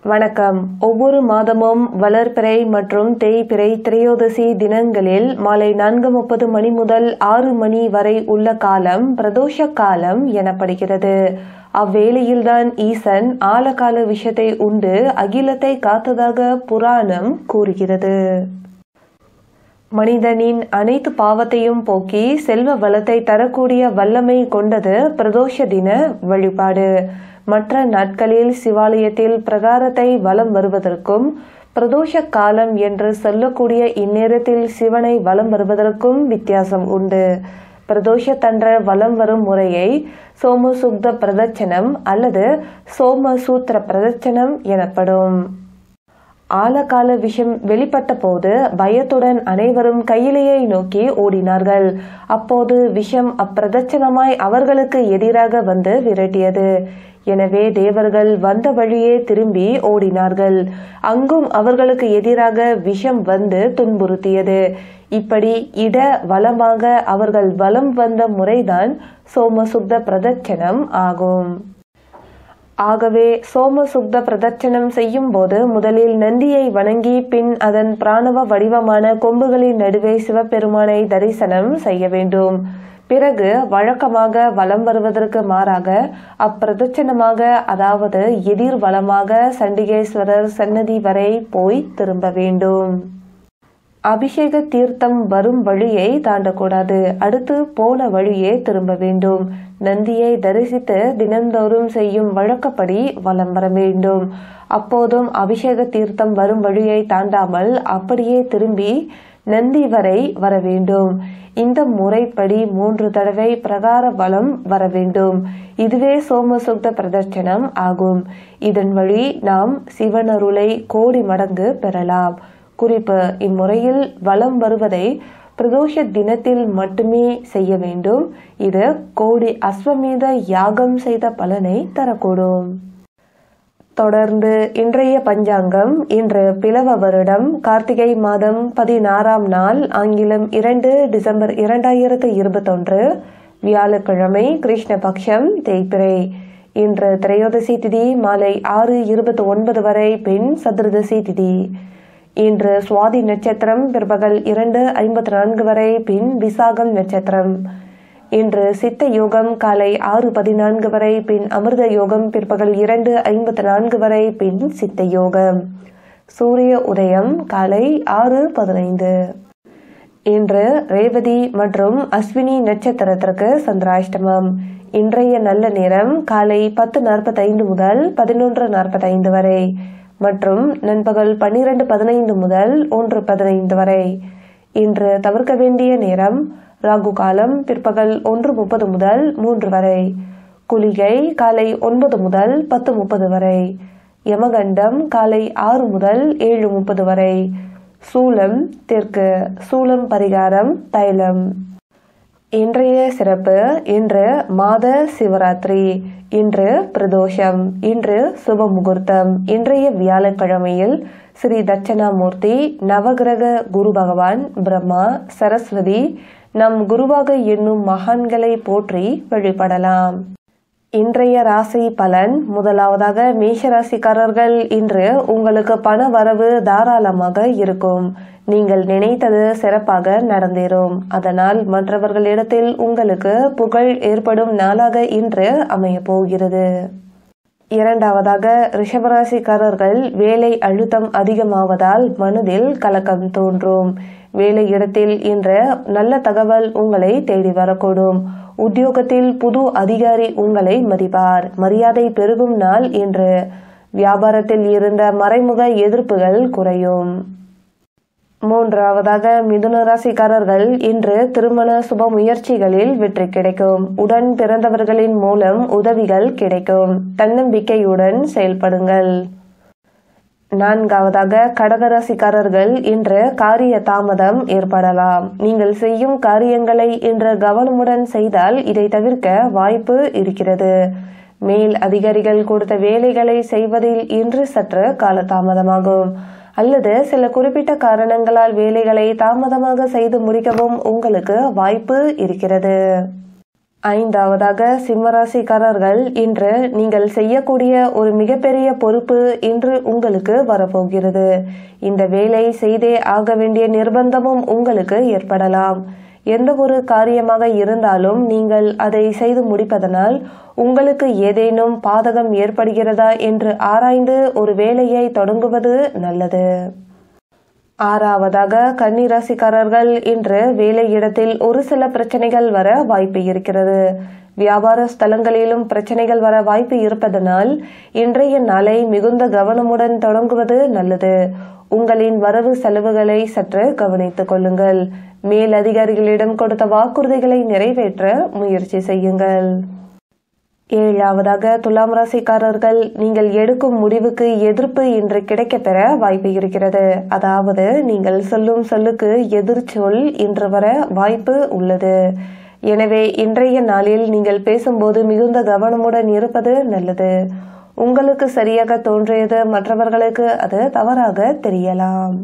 வணக்கம் ஒவ்வொரு மாதமும் வளர்பிறை மற்றும் தேய்பிறை திரையோதசி தினங்களில் மாலை நான்கு முப்பது மணி முதல் ஆறு மணி வரை உள்ள காலம் பிரதோஷ காலம் எனப்படுகிறது அவ்வேளையில்தான் ஈசன் ஆழகால விஷத்தை உண்டு அகிலத்தை காத்ததாக புராணம் கூறுகிறது மனிதனின் அனைத்து பாவத்தையும் போக்கி செல்வ வளத்தை தரக்கூடிய வல்லமை கொண்டது பிரதோஷ தின வழிபாடு மற்ற நாட்களில் சிவாலயத்தில் பிரகாரத்தை வலம் வருவதற்கும் பிரதோஷ காலம் என்று சொல்லக்கூடிய இந்நேரத்தில் சிவனை வலம் வருவதற்கும் வித்தியாசம் உண்டு பிரதோஷத்தன்ற வலம் வரும் முறையை சோமசுக்த பிரதட்சணம் அல்லது சோமசூத்திர பிரதட்சணம் எனப்படும் ஆழகால விஷம் வெளிப்பட்ட போது பயத்துடன் அனைவரும் கையிலையை நோக்கி ஓடினார்கள் அப்போது விஷம் அப்பிரதட்சணமாய் அவர்களுக்கு எதிராக வந்து விரட்டியது எனவே தேவர்கள் வந்த வழியே திரும்பி ஓடினார்கள் அங்கும் அவர்களுக்கு எதிராக விஷம் வந்து துன்புறுத்தியது இப்படி இட வளமாக அவர்கள் வலம் வந்த முறைதான் சோமசுத்த பிரதட்சணம் ஆகும் ஆகவே சோமசுக்த பிரதட்சணம் செய்யும் போது முதலில் நந்தியை வணங்கி பின் அதன் பிராணவ வடிவமான கொம்புகளின் நடுவே சிவபெருமானை தரிசனம் செய்ய வேண்டும் பிறகு வழக்கமாக வலம் வருவதற்கு மாறாக அப்பிரதட்சணமாக அதாவது எதிர் வளமாக சண்டிகேஸ்வரர் சன்னதி வரை போய் திரும்ப வேண்டும் அபிஷேக தீர்த்தம் வரும் வழியை தாண்டக்கூடாது அடுத்து போன வழியே திரும்ப வேண்டும் நந்தியை தரிசித்து தினந்தோறும் செய்யும் வழக்கப்படி வலம் வர வேண்டும் அப்போதும் அபிஷேக தீர்த்தம் வரும் வழியை தாண்டாமல் அப்படியே திரும்பி நந்தி வரை வர வேண்டும் இந்த முறைப்படி மூன்று தடவை பிரகார வலம் வர வேண்டும் இதுவே சோமசுக்த பிரதர்ச்சனம் ஆகும் இதன் வழி நாம் சிவனருளை கோடி மடங்கு பெறலாம் குறிப்பு இம்முறையில் வலம் வருவதை பிரதோஷ தினத்தில் மட்டுமே செய்ய வேண்டும் இது கோடி அஸ்வமேத யாகம் செய்த பலனை தரக்கூடும் தொடர்ந்து இன்றைய பஞ்சாங்கம் இன்று பிளவ வருடம் கார்த்திகை மாதம் பதினாறாம் நாள் ஆங்கிலம் இரண்டு டிசம்பர் இரண்டாயிரத்து இருபத்தொன்று வியாழக்கிழமை கிருஷ்ணபக்ஷம் தேய்பிரை இன்று திரையோதசி திதி மாலை ஆறு இருபத்தி ஒன்பது வரை பின் சதுர்தசி திதி இன்று சுவாதி நட்சத்திரம் பிற்பகல் இரண்டு ஐம்பத்தி நான்கு வரை பின் விசாகம் நட்சத்திரம் இன்று சித்த யோகம் காலை ஆறு பதினான்கு வரை பின் அமிர்த யோகம் பிற்பகல் இரண்டு ஐம்பத்தி நான்கு வரை பின் சித்த யோகம் சூரிய உதயம் காலை ஆறு பதினைந்து இன்று ரேவதி மற்றும் அஸ்வினி நட்சத்திரத்திற்கு சந்திராஷ்டமம் இன்றைய நல்ல நேரம் காலை பத்து நாற்பத்தைந்து முதல் பதினொன்று நாற்பத்தைந்து வரை மற்றும் நண்பகல் பன்னிரண்டு பதினைந்து முதல் ஒன்று பதினைந்து வரை இன்று தவிர்க்க வேண்டிய நேரம் ராகு காலம் பிற்பகல் ஒன்று முப்பது முதல் மூன்று வரை குளிகை காலை ஒன்பது முதல் பத்து முப்பது வரை யமகண்டம் காலை ஆறு முதல் ஏழு முப்பது வரை சூலம் தெற்கு சூலம் பரிகாரம் தைலம் இன்றைய சிறப்பு இன்று மாத சிவராத்திரி இன்று பிரதோஷம் இன்று சுப முகூர்த்தம் இன்றைய வியாழக்கிழமையில் ஸ்ரீ தட்சணாமூர்த்தி நவகிரக குரு பகவான் பிரம்மா சரஸ்வதி நம் குருவாக எண்ணும் மகான்களை போற்றி வழிபடலாம் இன்றைய ராசி பலன் முதலாவதாக மேஷராசிக்காரர்கள் இன்று உங்களுக்கு பண வரவு தாராளமாக இருக்கும் நீங்கள் நினைத்தது சிறப்பாக நடந்தேறும் அதனால் மற்றவர்களிடத்தில் உங்களுக்கு புகழ் ஏற்படும் நாளாக இன்று அமைய போகிறது இரண்டாவதாக ரிஷபராசிக்காரர்கள் வேலை அழுத்தம் அதிகமாவதால் மனதில் கலக்கம் தோன்றும் வேலை இடத்தில் இன்று நல்ல தகவல் உங்களை தேடி வரக்கூடும் உத்தியோகத்தில் புது அதிகாரி உங்களை மதிப்பார் மரியாதை பெருகும் நாள் என்று வியாபாரத்தில் இருந்த மறைமுக எதிர்ப்புகள் குறையும் மூன்றாவதாக மிதுன ராசிக்காரர்கள் இன்று திருமண சுப முயற்சிகளில் வெற்றி கிடைக்கும் உடன் பிறந்தவர்களின் மூலம் உதவிகள் கிடைக்கும் தன்னம்பிக்கையுடன் செயல்படுங்கள் நான்காவதாக கடகராசிக்காரர்கள் இன்று காரிய தாமதம் ஏற்படலாம் நீங்கள் செய்யும் காரியங்களை இன்று கவனமுடன் செய்தால் இதை தவிர்க்க வாய்ப்பு இருக்கிறது மேல் அதிகாரிகள் கொடுத்த வேலைகளை செய்வதில் இன்று சற்று காலதாமதமாகும் அல்லது சில குறிப்பிட்ட காரணங்களால் வேலைகளை தாமதமாக செய்து முடிக்கவும் உங்களுக்கு வாய்ப்பு இருக்கிறது ஐந்தாவதாக சிம்மராசிக்காரர்கள் இன்று நீங்கள் செய்யக்கூடிய ஒரு மிகப்பெரிய பொறுப்பு இன்று உங்களுக்கு வரப்போகிறது இந்த வேலை செய்தே ஆக வேண்டிய நிர்பந்தமும் உங்களுக்கு ஏற்படலாம் எந்த ஒரு காரியமாக இருந்தாலும் நீங்கள் அதை செய்து முடிப்பதனால் உங்களுக்கு ஏதேனும் பாதகம் ஏற்படுகிறதா என்று ஆராய்ந்து ஒரு வேலையை தொடங்குவது நல்லது ஆறாவதாக கன்னிராசிக்காரர்கள் இன்று வேலையிடத்தில் ஒரு சில பிரச்சனைகள் வர வாய்ப்பு இருக்கிறது வியாபார ஸ்தலங்களிலும் பிரச்சனைகள் வர வாய்ப்பு இருப்பதனால் இன்றைய நாளை மிகுந்த கவனமுடன் தொடங்குவது நல்லது உங்களின் வரவு செலவுகளை சற்று கவனித்துக் கொள்ளுங்கள் மேல் அதிகாரிகளிடம் கொடுத்த வாக்குறுதிகளை நிறைவேற்ற முயற்சி செய்யுங்கள் ஏழாவதாக துலாம் ராசிக்காரர்கள் நீங்கள் எடுக்கும் முடிவுக்கு எதிர்ப்பு இன்று கிடைக்கப்பெற வாய்ப்பு இருக்கிறது அதாவது நீங்கள் சொல்லும் சொல்லுக்கு எதிர்ச்சொல் இன்று வர வாய்ப்பு உள்ளது எனவே இன்றைய நாளில் நீங்கள் பேசும்போது மிகுந்த கவனமுடன் இருப்பது நல்லது உங்களுக்கு சரியாக தோன்றியது மற்றவர்களுக்கு அது தவறாக தெரியலாம்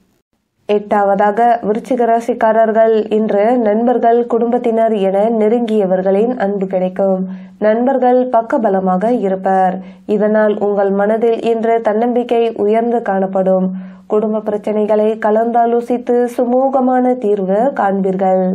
எட்டாவதாக விருச்சிக ராசிக்காரர்கள் இன்று நண்பர்கள் குடும்பத்தினர் என நெருங்கியவர்களின் அன்பு கிடைக்கும் நண்பர்கள் பக்கபலமாக இருப்பர் இதனால் உங்கள் மனதில் இன்று தன்னம்பிக்கை உயர்ந்து காணப்படும் குடும்ப பிரச்சனைகளை கலந்தாலோசித்து சுமூகமான தீர்வு காண்பீர்கள்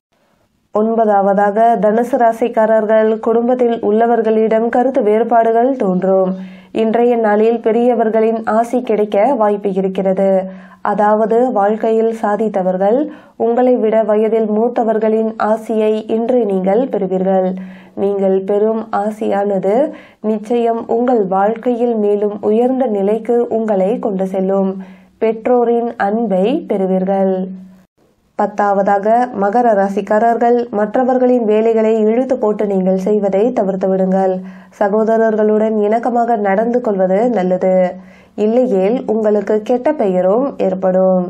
ஒன்பதாவதாக தனுசு ராசிக்காரர்கள் குடும்பத்தில் உள்ளவர்களிடம் கருத்து வேறுபாடுகள் தோன்றும் இன்றைய நாளில் பெரியவர்களின் ஆசி கிடைக்க வாய்ப்பு இருக்கிறது அதாவது வாழ்க்கையில் சாதித்தவர்கள் உங்களை விட வயதில் மூத்தவர்களின் ஆசியை இன்று நீங்கள் பெறுவீர்கள் நீங்கள் பெறும் ஆசியானது நிச்சயம் உங்கள் வாழ்க்கையில் மேலும் உயர்ந்த நிலைக்கு உங்களை கொண்டு செல்லும் பெற்றோரின் அன்பை பெறுவீர்கள் பத்தாவதாக மகர ராசிக்காரர்கள் மற்றவர்களின் வேலைகளை இழுத்து போட்டு நீங்கள் செய்வதை தவிர்த்து விடுங்கள் சகோதரர்களுடன் இணக்கமாக நடந்து கொள்வது நல்லது இல்லையேல் உங்களுக்கு கெட்ட பெயரும் ஏற்படும்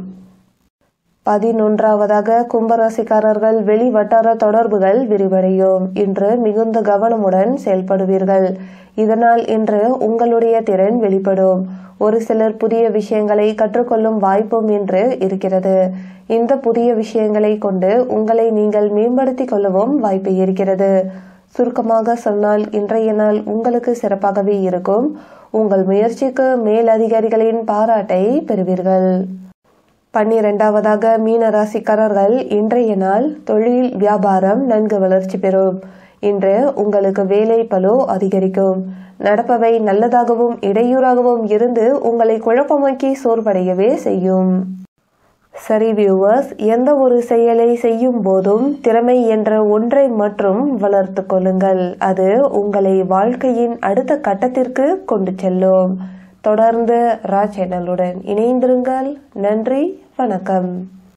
பதினொன்றாவதாக கும்பராசிக்காரர்கள் வெளி வட்டார தொடர்புகள் விரிவடையும் இன்று மிகுந்த கவனமுடன் செயல்படுவீர்கள் இதனால் இன்று உங்களுடைய திறன் வெளிப்படும் ஒரு சிலர் புதிய விஷயங்களை கற்றுக்கொள்ளும் வாய்ப்பும் இன்று இருக்கிறது இந்த புதிய விஷயங்களை கொண்டு உங்களை நீங்கள் மேம்படுத்திக் கொள்ளவும் வாய்ப்பு இருக்கிறது சுருக்கமாக சொன்னால் இன்றைய நாள் உங்களுக்கு சிறப்பாகவே இருக்கும் உங்கள் முயற்சிக்கு மேல் அதிகாரிகளின் பாராட்டை பெறுவீர்கள் பன்னிரெண்டாவதாக மீன ராசிக்காரர்கள் இன்றைய நாள் தொழில் வியாபாரம் நன்கு வளர்ச்சி பெறும் இன்று உங்களுக்கு வேலை பலு அதிகரிக்கும் நடப்பவை நல்லதாகவும் இடையூறாகவும் இருந்து உங்களை குழப்பமாக்கி சோர்வடையவே செய்யும் சரி வியூவர்ஸ் எந்த ஒரு செயலை செய்யும் போதும் திறமை என்ற ஒன்றை மற்றும் வளர்த்து கொள்ளுங்கள் அது உங்களை வாழ்க்கையின் அடுத்த கட்டத்திற்கு கொண்டு செல்லும் தொடர்ந்து ரா சேனலுடன் இணைந்திருங்கள் நன்றி வணக்கம்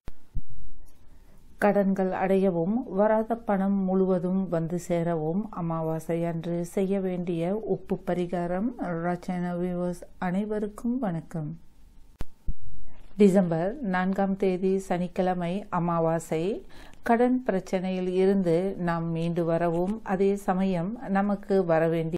கடன்கள் அடையவும் வராத பணம் முழுவதும் வந்து சேரவும் அமாவாசை அன்று செய்ய வேண்டிய உப்பு பரிகாரம் ரச்சன வியூவர்ஸ் அனைவருக்கும் வணக்கம் டிசம்பர் நான்காம் தேதி சனிக்கிழமை அமாவாசை கடன் பிரச்சனையில் இருந்து நாம் மீண்டு வரவும் அதே சமயம் நமக்கு வரவேண்டிய